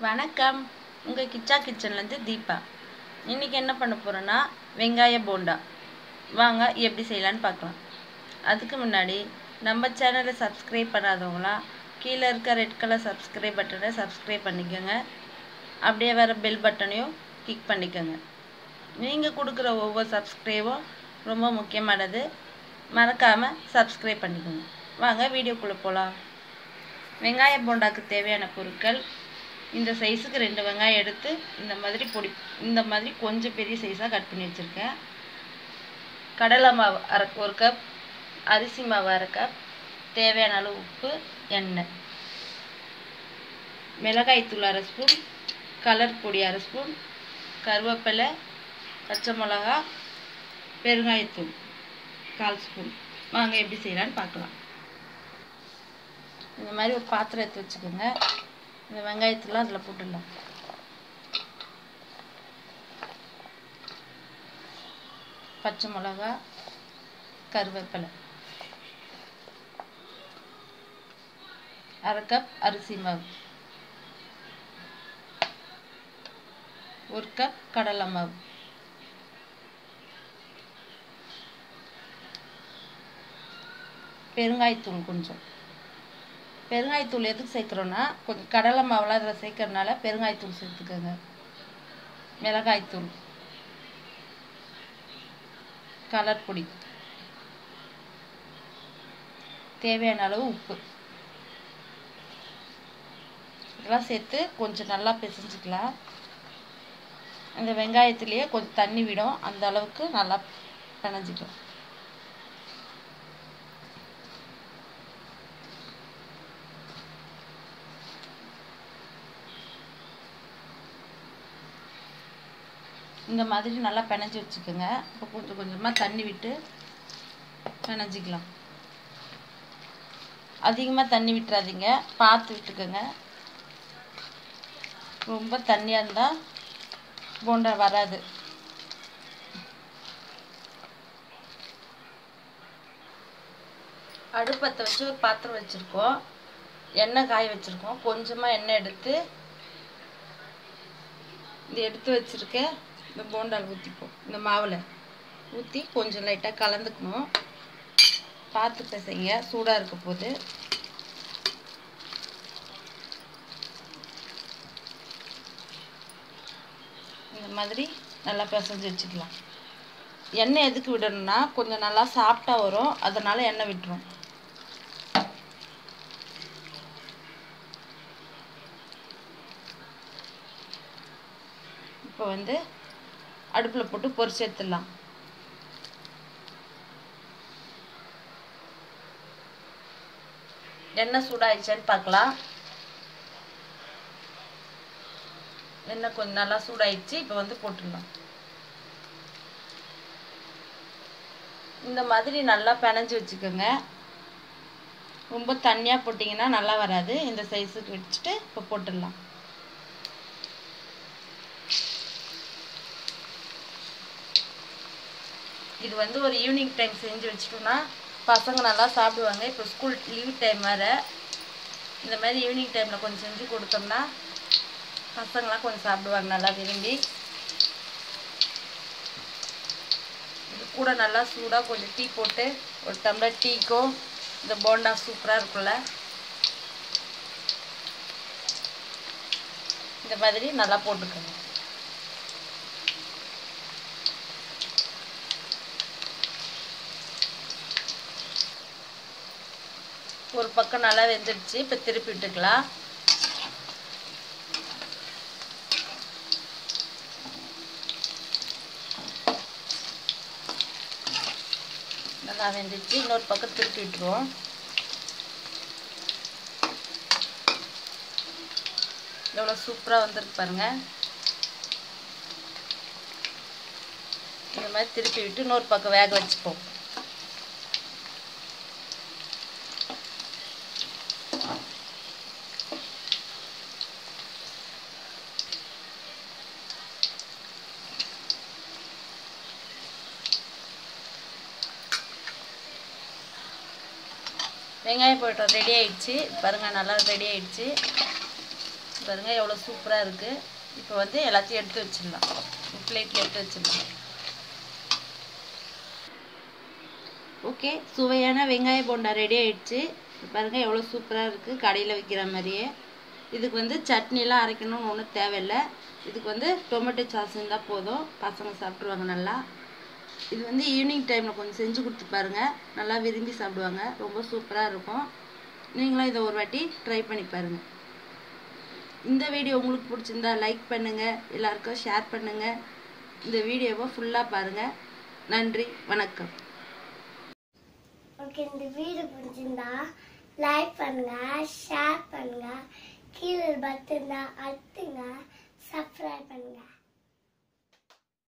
வணக்கம் உங்கள் கிச்சா கிச்சன்லேருந்து தீபா இன்றைக்கி என்ன பண்ண போகிறோன்னா வெங்காய போண்டா வாங்க எப்படி செய்யலான்னு பார்க்கலாம் அதுக்கு முன்னாடி நம்ம சேனலை சப்ஸ்கிரைப் பண்ணாதவங்களாம் கீழே இருக்க ரெட் கலர் சப்ஸ்கிரைப் பட்டனை சப்ஸ்கிரைப் பண்ணிக்கோங்க அப்படியே வர பெல் பட்டனையும் கிளிக் பண்ணிக்கோங்க நீங்கள் கொடுக்குற ஒவ்வொரு சப்ஸ்கிரைபும் ரொம்ப முக்கியமானது மறக்காமல் சப்ஸ்கிரைப் பண்ணிக்கோங்க வாங்க வீடியோக்குள்ளே போகலாம் வெங்காய போண்டாக்கு தேவையான பொருட்கள் இந்த சைஸுக்கு ரெண்டு வெங்காயம் எடுத்து இந்த மாதிரி பொடி இந்த மாதிரி கொஞ்சம் பெரிய சைஸாக கட் பண்ணி வச்சுருக்கேன் கடலை மாவு அரை ஒரு கப் அரிசி மாவு அரை கப் தேவையான அளவு உப்பு எண்ணெய் மிளகாய்த்தூள் அரை ஸ்பூன் கலர் பொடி அரை ஸ்பூன் கருவேப்பிலை பச்சை மிளகா பெருங்காயத்தூள் கால் ஸ்பூன் வாங்க எப்படி செய்யலான்னு பார்க்கலாம் இந்த மாதிரி ஒரு பாத்திரம் எடுத்து வச்சுக்கோங்க இந்த வெங்காயத்தெல்லாம் அதில் போட்டுடலாம் பச்சை மிளகா கருவேப்பிலை அரை கப் அரிசி மாவு ஒரு கப் கடலை மாவு பெருங்காயத்தூள் கொஞ்சம் பெருங்காயத்தூள் எதுக்கு சேர்க்குறோன்னா கொஞ்சம் கடலை மாவுலாம் அதில் சேர்க்கறதுனால பெருங்காயத்தூள் சேர்த்துக்கோங்க மிளகாய்த்தூள் கலர் பொடி தேவையான அளவு உப்பு இதெல்லாம் சேர்த்து கொஞ்சம் நல்லா பிசைஞ்சுக்கலாம் அந்த வெங்காயத்துலேயே கொஞ்சம் தண்ணி விடும் அந்த அளவுக்கு நல்லா பிணைஞ்சிக்கலாம் இந்த மாதிரி நல்லா பிணைஞ்சி வச்சுக்கோங்க இப்போ கொஞ்சம் கொஞ்சமாக தண்ணி விட்டு பிணைஞ்சிக்கலாம் அதிகமாக தண்ணி விட்டுறாதீங்க பார்த்து விட்டுக்கோங்க ரொம்ப தண்ணியாக இருந்தால் போண்டா வராது அடுப்பத்தை வச்சு ஒரு பாத்திரம் வச்சுருக்கோம் எண்ணெய் காய வச்சுருக்கோம் கொஞ்சமாக எண்ணெய் எடுத்து இந்த எடுத்து வச்சுருக்க இந்த போண்டால் ஊற்றிப்போம் இந்த மாவில் ஊற்றி கொஞ்சம் லைட்டாக கலந்துக்கணும் பார்த்து பிசைங்க சூடாக இருக்க போது இந்த மாதிரி நல்லா பிசைஞ்சு வச்சுக்கலாம் எண்ணெய் எதுக்கு விடணும்னா கொஞ்சம் நல்லா சாஃப்டாக வரும் அதனால் எண்ணெய் விட்டுரும் இப்போ வந்து அடுப்பில் போட்டு பொரிச்சு எடுத்துடலாம் எண்ணெய் சூடாயிடுச்சான்னு பார்க்கலாம் எண்ணெய் கொஞ்சம் நல்லா சூடாயிடுச்சு இப்போ வந்து போட்டுடலாம் இந்த மாதிரி நல்லா பிணைஞ்சு வச்சுக்கோங்க ரொம்ப தண்ணியாக போட்டிங்கன்னா நல்லா வராது இந்த சைஸுக்கு வச்சுட்டு இப்போ போட்டுடலாம் இது வந்து ஒரு ஈவினிங் டைம் செஞ்சு வச்சிட்டோம்னா பசங்க நல்லா சாப்பிடுவாங்க இப்போ ஸ்கூல் லீவ் டைம் வேறு இந்த மாதிரி ஈவினிங் டைமில் கொஞ்சம் செஞ்சு கொடுத்தோம்னா பசங்களாம் கொஞ்சம் சாப்பிடுவாங்க நல்லா விரும்பி இது கூட நல்லா சூடாக கொஞ்சம் டீ போட்டு ஒரு டம்ளர் டீக்கும் இந்த போண்டா சூப்பராக இருக்கும்ல இந்த மாதிரி நல்லா போட்டுக்கோங்க ஒரு பக்கம் நல்லா வெந்துடுச்சு இப்போ திருப்பி விட்டுக்கலாம் நல்லா வெந்துடுச்சு இன்னொரு பக்கம் திருப்பி விட்டுருவோம் எவ்வளோ சூப்பராக வந்திருக்கு பாருங்க இந்த மாதிரி திருப்பி விட்டு இன்னொரு பக்கம் வேக வச்சுப்போம் வெங்காயம் போட்டோம் ரெடி ஆயிடுச்சு பாருங்கள் நல்லா ரெடி ஆயிடுச்சு பாருங்கள் எவ்வளோ சூப்பராக இருக்குது இப்போ வந்து எல்லாத்தையும் எடுத்து வச்சிடலாம் பிளேட்டில் எடுத்து வச்சிடலாம் ஓகே சுவையான வெங்காய போண்டா ரெடி ஆயிடுச்சு பாருங்கள் எவ்வளோ சூப்பராக இருக்குது கடையில் விற்கிற மாதிரியே இதுக்கு வந்து சட்னிலாம் அரைக்கணும்னு ஒன்றும் தேவையில்லை இதுக்கு வந்து டொமேட்டோ சாஸ் இருந்தால் போதும் பசங்க சாப்பிட்ருவாங்க நல்லா இது வந்து ஈவினிங் டைமில் கொஞ்சம் செஞ்சு கொடுத்து பாருங்கள் நல்லா விரும்பி சாப்பிடுவாங்க ரொம்ப சூப்பராக இருக்கும் நீங்களும் இதை ஒரு வாட்டி ட்ரை பண்ணி பாருங்கள் இந்த வீடியோ உங்களுக்கு பிடிச்சிருந்தா லைக் பண்ணுங்கள் எல்லாருக்கும் ஷேர் பண்ணுங்கள் இந்த வீடியோவை ஃபுல்லாக பாருங்கள் நன்றி வணக்கம் ஓகே இந்த வீடியோ பிடிச்சிருந்தா லைக் பண்ணுங்க ஷேர் பண்ணுங்க கீழே பட்டன் அழுத்துங்க